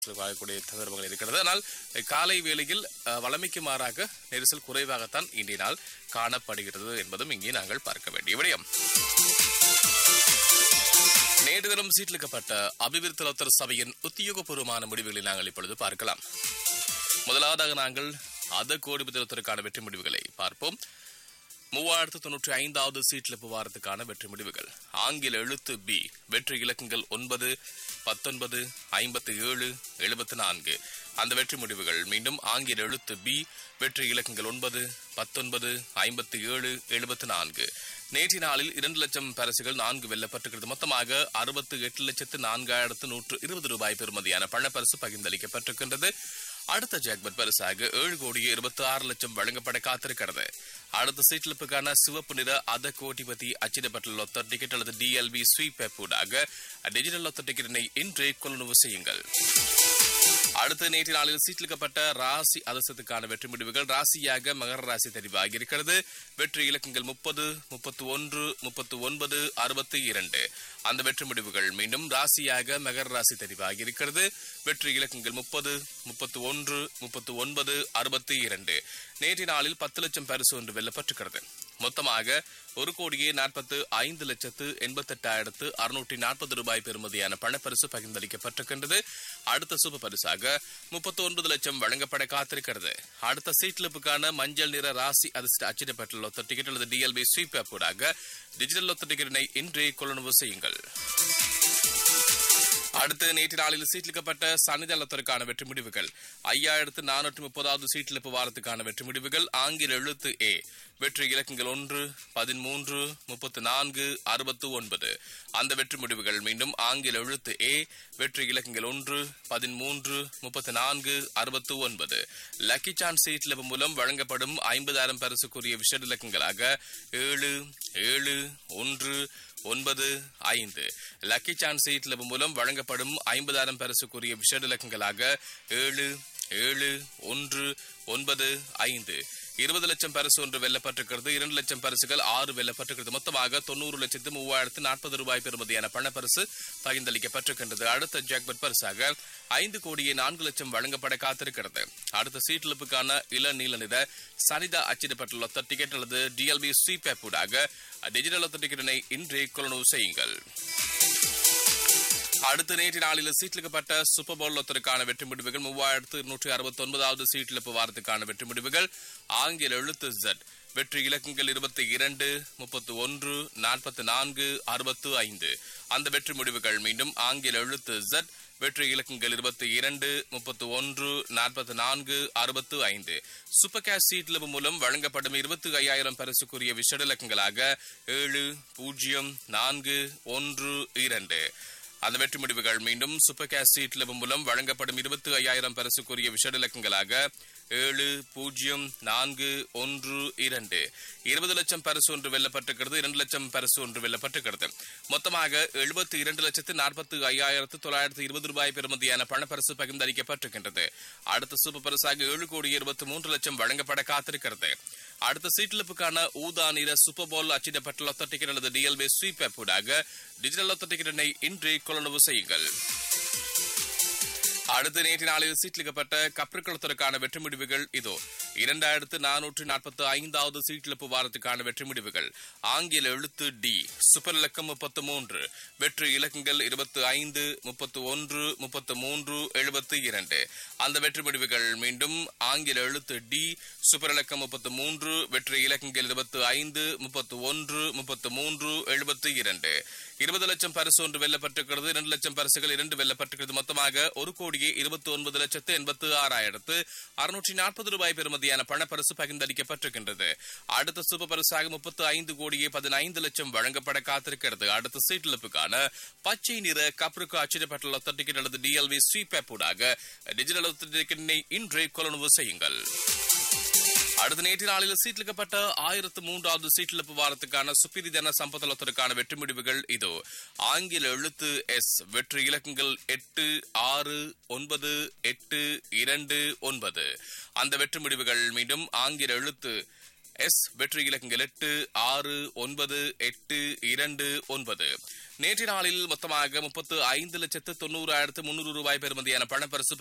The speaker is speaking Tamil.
வாழக்கூடிய சந்தர்ப்பங்கள் இருக்கிறது ஆனால் காலை வேளையில் அஹ், வழமைக்கு மாறாக நெரிசல் குறைவாகத்தான் இன்றைய நாள் காணப்படுகிறது என்பதும் இங்கே நாங்கள் பார்க்க வேண்டிய விடயம் நேற்று தினம் சீட்டிலிக்கப்பட்ட அபிவிருத்தி லோத்தர் சபையின் உத்தியோகபூர்வமான முடிவுகளை நாங்கள் இப்பொழுது பார்க்கலாம் முதலாவதாக நாங்கள் அத கோடிபத்திரத்திற்கான வெற்றி முடிவுகளை பார்ப்போம் மூவாயிரத்து தொன்னூற்றி ஐந்தாவது சீட்லிப்பு வாரத்துக்கான வெற்றி முடிவுகள் ஆங்கில எழுத்து பி வெற்றி இலக்கங்கள் ஒன்பது பத்தொன்பது ஐம்பத்தி ஏழு எழுபத்தி நான்கு அந்த வெற்றி முடிவுகள் மீண்டும் ஆங்கில எழுத்து பி வெற்றி இலக்கங்கள் ஒன்பது பத்தொன்பது ஐம்பத்தி ஏழு எழுபத்தி நான்கு நேற்று நாளில் இரண்டு லட்சம் பரிசுகள் நான்கு வெல்லப்பட்டிருக்கிறது மொத்தமாக அறுபத்தி எட்டு லட்சத்து நான்காயிரத்து நூற்று இருபது ரூபாய் பெறுமதியான பணப்பரிசு பகிர்ந்தளிக்கப்பட்டிருக்கின்றது அடுத்த ஜாக்பட் பரிசாக ஏழு கோடி இருபத்தி ஆறு லட்சம் வழங்கப்பட காத்திருக்கிறது அடுத்த சீட்லிப்புக்கான சிவப்பு நிற அத கோடிபதி அச்சிடப்பட்ட லொத்த டிக்கெட் அல்லது டிஎல்பி ஸ்வீப் ஊடாக டிஜிட்டல் லொத்த டிக்கெட்டினை இன்றே கொள்ளுணவு செய்யுங்கள் அடுத்த நேற்று நாளில் சீட்டிலிக்கப்பட்ட ராசி அதிர்ஷ்டத்துக்கான வெற்றி முடிவுகள் ராசியாக மகர ராசி தெரிவாகி இருக்கிறது வெற்றி இலக்கங்கள் முப்பது முப்பத்தி ஒன்று முப்பத்தி ஒன்பது அறுபத்தி இரண்டு அந்த வெற்றி முடிவுகள் மீண்டும் ராசியாக மகர ராசி தெரிவாகி இருக்கிறது வெற்றி இலக்கங்கள் முப்பது முப்பத்தி ஒன்று முப்பத்தி ஒன்பது அறுபத்தி இரண்டு நேற்று நாளில் பத்து லட்சம் பரிசு ஒன்று வெல்லப்பட்டிருக்கிறது மொத்தமாக ஒரு கோடியே நாற்பத்து ஐந்து லட்சத்து எண்பத்தெட்டாயிரத்து அறுநூற்றி நாற்பது ரூபாய் பெறுமதியான பணப்பரிசு பகிர்ந்தளிக்கப்பட்டிருக்கின்றது அடுத்த சூப்பர் பரிசாக முப்பத்தி ஒன்பது லட்சம் வழங்கப்பட காத்திருக்கிறது அடுத்த சீட்லிப்புக்கான மஞ்சள் நிற ராசி அதிர்ஷ்ட அச்சிடப்பட்ட லொத்த டிக்கெட் அல்லது டிஎல்பி ஸ்வீப் ஊடாக டிஜிட்டல் லொத்த டிக்கெட்டினை இன்றே கொள்ளுணவு செய்யுங்கள் அடுத்து நேற்று நாளில் சீட்லிக்கப்பட்ட சனிதளத்திற்கான வெற்றி முடிவுகள் ஐயாயிரத்து நானூற்று முப்பதாவது சீட்டிலிப்பு வாரத்துக்கான வெற்றி முடிவுகள் ஆங்கில எழுத்து ஏ வெற்றி இலக்கங்கள் ஒன்று பதிமூன்று முப்பத்தி நான்கு அறுபத்து ஒன்பது அந்த வெற்றி முடிவுகள் மீண்டும் ஆங்கில எழுத்து ஏ வெற்றி இலக்கங்கள் ஒன்று பதிமூன்று முப்பத்தி நான்கு அறுபத்து ஒன்பது லக்கி சான்ஸ் சீட்லிப்பு மூலம் வழங்கப்படும் ஐம்பதாயிரம் பரிசுக்குரிய விஷய இலக்கங்களாக ஏழு ஏழு ஒன்று ஒன்பது ஐந்து லக்கி சான்ஸ் சீட்ல மூலம் வழங்கப்படும் ஐம்பதாயிரம் பரிசுக்குரிய விஷய இலக்கங்களாக ஏழு ஏழு ஒன்று ஒன்பது ஐந்து இருபது லட்சம் பரிசு ஒன்று வெல்லப்பட்டிருக்கிறது இரண்டு லட்சம் பரிசுகள் ஆறு வெல்லப்பட்டிருக்கிறது மொத்தமாக தொண்ணூறு லட்சத்து மூவாயிரத்து நாற்பது ரூபாய் பெறுமதியான பணப்பரிசு பகிர்ந்தளிக்கப்பட்டிருக்கின்றது அடுத்த ஜாக்பட் பரிசாக ஐந்து கோடியே நான்கு லட்சம் வழங்கப்பட காத்திருக்கிறது அடுத்த சீட்லிப்புக்கான இள நீல நிற சனிதா அச்சிடப்பட்டுள்ள லொத்த டிக்கெட் அல்லது டிஎல்பி ஸ்வீப் ஊடாக டிஜிட்டல் லொத்த டிக்கெட்டினை இன்றே கொள்ளுணவு செய்யுங்கள் அடுத்த நேற்று நாளில் சீட்லிக்கப்பட்ட சூப்பர் பவுல் லொத்தருக்கான வெற்றி முடிவுகள் மூவாயிரத்து இருநூற்றி அறுபத்தி ஒன்பதாவது சீட்டிழப்பு வாரத்துக்கான வெற்றி முடிவுகள் ஆங்கில எழுத்து ஜெட் வெற்றி இலக்கங்கள் இருபத்தி இரண்டு முப்பத்தி ஒன்று நாற்பத்தி நான்கு அறுபத்து ஐந்து அந்த வெற்றி முடிவுகள் மீண்டும் ஆங்கில எழுத்து ஜெட் வெற்றி இலக்கங்கள் இருபத்தி இரண்டு முப்பத்தி ஒன்று நாற்பத்தி நான்கு அறுபத்து ஐந்து சூப்பர் கேஷ் சீட்லபு மூலம் வழங்கப்படும் இருபத்தி ஐயாயிரம் பரிசுக்குரிய விஷட இலக்கங்களாக ஏழு பூஜ்ஜியம் நான்கு ஒன்று இரண்டு அந்த வெற்றி முடிவுகள் மீண்டும் சூப்பர் கேஷ் சீட்லபு மூலம் வழங்கப்படும் இருபத்தி ஐயாயிரம் பரிசுக்குரிய விஷட இலக்கங்களாக ஏழு பூஜ்ஜியம் நான்கு ஒன்று இரண்டு இருபது லட்சம் பரிசு ஒன்று வெல்லப்பட்டிருக்கிறது இரண்டு லட்சம் பரிசு ஒன்று வெல்லப்பட்டிருக்கிறது மொத்தமாக எழுபத்தி இரண்டு லட்சத்து நாற்பத்தி ஐயாயிரத்து தொள்ளாயிரத்து இருபது ரூபாய் பெறுமதியான பணப்பரிசு பகிர்ந்தளிக்கப்பட்டிருக்கின்றது அடுத்த சூப்பர் பரிசாக ஏழு கோடி இருபத்தி மூன்று லட்சம் வழங்கப்பட காத்திருக்கிறது அடுத்த சீட்லிப்புக்கான ஊதா நிற சூப்பர் போல் அச்சிடப்பட்ட லொத்த டிக்கெட் அல்லது டிஎல்பி ஸ்வீப் ஊடாக டிஜிட்டல் லொத்த டிக்கெட்டினை இன்றே கொள்ளளவு செய்யுங்கள் அடுத்த நேற்று நாளில் சீட்லிக்கப்பட்ட கப்பற்களத்திற்கான வெற்றி முடிவுகள் இதோ இரண்டாயிரத்து நானூற்று நாற்பத்தி ஐந்தாவது சீட்டிழப்பு வாரத்துக்கான வெற்றி முடிவுகள் ஆங்கில எழுத்து டி சூப்பர் இலக்கம் முப்பத்து மூன்று வெற்றி இலக்கங்கள் இருபத்தி ஐந்து முப்பத்து ஒன்று முப்பத்து மூன்று எழுபத்தி இரண்டு அந்த வெற்றி முடிவுகள் மீண்டும் ஆங்கில எழுத்து டி சூப்பர் இலக்கம் முப்பத்து மூன்று வெற்றி இலக்கங்கள் இருபத்தி ஐந்து முப்பத்து ஒன்று முப்பத்து மூன்று எழுபத்தி இரண்டு இருபது லட்சம் பரிசு ஒன்று வெல்லப்பட்டிருக்கிறது இரண்டு லட்சம் பரிசுகள் இரண்டு வெல்லப்பட்டிருக்கிறது மொத்தமாக ஒரு கோடியே இருபத்தி ஒன்பது லட்சத்து எண்பத்து ஆறாயிரத்து அறுநூற்றி நாற்பது ரூபாய் பெறுமதியான பணப்பரிசு பகிர்ந்தளிக்கப்பட்டிருக்கின்றது அடுத்த சூப்பர் பரிசாக முப்பத்து ஐந்து கோடியே பதினைந்து லட்சம் வழங்கப்பட காத்திருக்கிறது அடுத்த சீட்டிழப்புக்கான பச்சை நிற கப்ருக்கு அச்சிடப்பட்ட லொத்த டிக்கெட் அல்லது டிஎல்வி ஸ்வீப் ஊடாக டிஜிட்டல் லொத்த டிக்கெட்டினை இன்றே கொள்ளுணவு செய்யுங்கள் அடுத்த நேற்று நாளில் சீட்லிக்கப்பட்ட ஆயிரத்து மூன்றாவது சீட்டிழப்பு வாரத்துக்கான சுப்பிரிதன சம்பத்தலத்திற்கான வெற்றி முடிவுகள் இதோ ஆங்கில எழுத்து எஸ் வெற்றி இலக்கங்கள் எட்டு ஆறு ஒன்பது எட்டு இரண்டு ஒன்பது அந்த வெற்றி முடிவுகள் மீண்டும் ஆங்கில எழுத்து எஸ் வெற்றி இலக்கங்கள் எட்டு ஆறு ஒன்பது எட்டு இரண்டு ஒன்பது நேற்றைய நாளில் மொத்தமாக முப்பத்து ஐந்து லட்சத்து தொண்ணூறாயிரத்து முன்னூறு ரூபாய் பெறுமதியான பணப்பரிசு